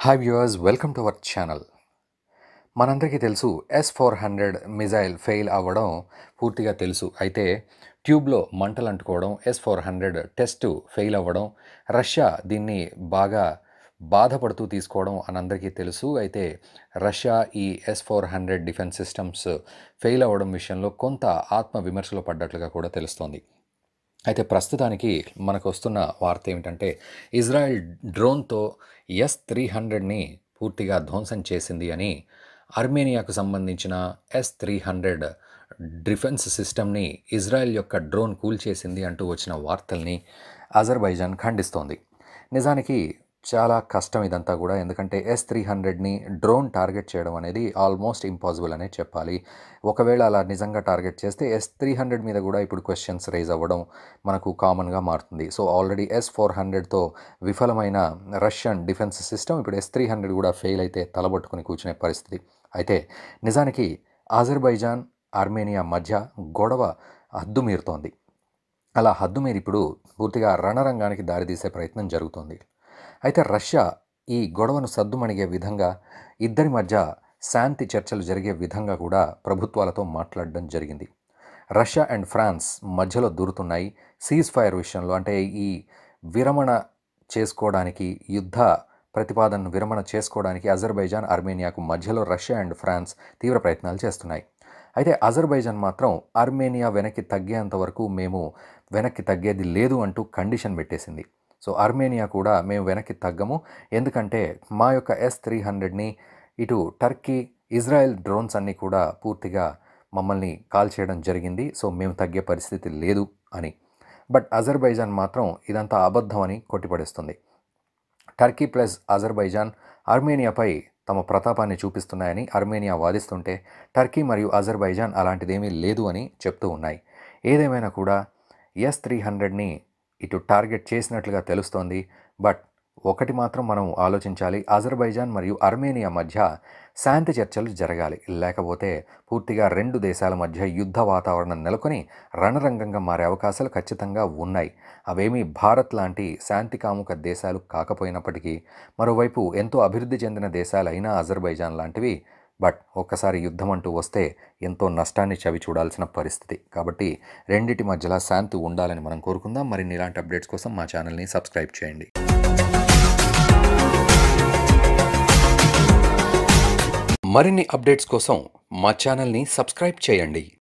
hi viewers welcome to our channel మనందరికీ తెలుసు S four hundred missile fail అవ్వడం పూర్తిగా తెలుసు అయితే ట్యూబ్లో మంటలు అంటుకోవడం S four hundred test fail అవ్వడం రష్యా దీన్ని బాగా బాధపడుతూ తీసుకోవడం అని అందరికీ తెలుసు అయితే రష్యా ఈ S four hundred defence systems fail అవ్వడం విషయంలో కొంత ఆత్మ విమర్శలో పడ్డట్లుగా కూడా తెలుస్తోంది అయితే ప్రస్తుతానికి మనకు వస్తున్న వార్త ఏమిటంటే ఇజ్రాయెల్ డ్రోన్తో ఎస్ త్రీ హండ్రెడ్ని పూర్తిగా ధ్వంసం చేసింది అని అర్మేనియాకు సంబంధించిన ఎస్ త్రీ హండ్రెడ్ డిఫెన్స్ సిస్టమ్ని ఇజ్రాయెల్ యొక్క డ్రోన్ కూల్చేసింది అంటూ వచ్చిన వార్తల్ని అజర్బైజాన్ ఖండిస్తోంది నిజానికి చాలా కష్టం ఇదంతా కూడా ఎందుకంటే ఎస్ త్రీ హండ్రెడ్ని డ్రోన్ టార్గెట్ చేయడం అనేది ఆల్మోస్ట్ ఇంపాసిబుల్ అనే చెప్పాలి ఒకవేళ అలా నిజంగా టార్గెట్ చేస్తే ఎస్ త్రీ హండ్రెడ్ మీద కూడా ఇప్పుడు క్వశ్చన్స్ రైజ్ అవ్వడం మనకు కామన్గా మారుతుంది సో ఆల్రెడీ ఎస్ ఫోర్ హండ్రెడ్తో విఫలమైన రష్యన్ డిఫెన్స్ సిస్టమ్ ఇప్పుడు ఎస్ త్రీ హండ్రెడ్ కూడా ఫెయిల్ అయితే తలబట్టుకుని కూర్చునే పరిస్థితి అయితే నిజానికి అజర్బైజాన్ ఆర్మేనియా మధ్య గొడవ హద్దుమీరుతోంది అలా హద్దుమీరి ఇప్పుడు పూర్తిగా రణరంగానికి దారితీసే ప్రయత్నం జరుగుతోంది అయితే రష్యా ఈ గొడవను సద్దుమణిగే విధంగా ఇద్దరి మధ్య శాంతి చర్చలు జరిగే విధంగా కూడా ప్రభుత్వాలతో మాట్లాడడం జరిగింది రష్యా అండ్ ఫ్రాన్స్ మధ్యలో దూరుతున్నాయి సీజ్ ఫైర్ విషయంలో అంటే ఈ విరమణ చేసుకోవడానికి యుద్ధ ప్రతిపాదనను విరమణ చేసుకోవడానికి అజర్బైజాన్ ఆర్మేనియాకు మధ్యలో రష్యా అండ్ ఫ్రాన్స్ తీవ్ర ప్రయత్నాలు చేస్తున్నాయి అయితే అజర్బైజాన్ మాత్రం ఆర్మేనియా వెనక్కి తగ్గేంత వరకు మేము వెనక్కి తగ్గేది లేదు అంటూ కండిషన్ పెట్టేసింది సో ఆర్మేనియా కూడా మేము వెనక్కి తగ్గము ఎందుకంటే మా యొక్క ఎస్ త్రీ హండ్రెడ్ని ఇటు టర్కీ ఇజ్రాయెల్ డ్రోన్స్ అన్నీ కూడా పూర్తిగా మమ్మల్ని కాల్ చేయడం జరిగింది సో మేము తగ్గే పరిస్థితి లేదు అని బట్ అజర్బైజాన్ మాత్రం ఇదంతా అబద్ధం అని కొట్టిపడేస్తుంది టర్కీ ప్లస్ అజర్బైజాన్ ఆర్మేనియాపై తమ ప్రతాపాన్ని చూపిస్తున్నాయని ఆర్మేనియా వాదిస్తుంటే టర్కీ మరియు అజర్బైజాన్ అలాంటిదేమీ లేదు అని చెప్తూ ఉన్నాయి ఏదేమైనా కూడా ఎస్ త్రీ హండ్రెడ్ని ఇటు టార్గెట్ చేసినట్లుగా తెలుస్తోంది బట్ ఒకటి మాత్రం మనం ఆలోచించాలి అజర్బైజాన్ మరియు అర్మేనియా మధ్య శాంతి చర్చలు జరగాలి లేకపోతే పూర్తిగా రెండు దేశాల మధ్య యుద్ధ వాతావరణం నెలకొని రణరంగంగా మారే అవకాశాలు ఖచ్చితంగా ఉన్నాయి అవేమీ భారత్ లాంటి శాంతి కాముక దేశాలు కాకపోయినప్పటికీ మరోవైపు ఎంతో అభివృద్ధి చెందిన దేశాలైన అజర్బైజాన్ లాంటివి బట్ ఒక్కసారి యుద్ధం అంటూ వస్తే ఎంతో నష్టాన్ని చవి చూడాల్సిన పరిస్థితి కాబట్టి రెండిటి మధ్యలో శాంతి ఉండాలని మనం కోరుకుందాం మరిన్ని ఇలాంటి అప్డేట్స్ కోసం మా ఛానల్ని సబ్స్క్రైబ్ చేయండి మరిన్ని అప్డేట్స్ కోసం మా ఛానల్ని సబ్స్క్రైబ్ చేయండి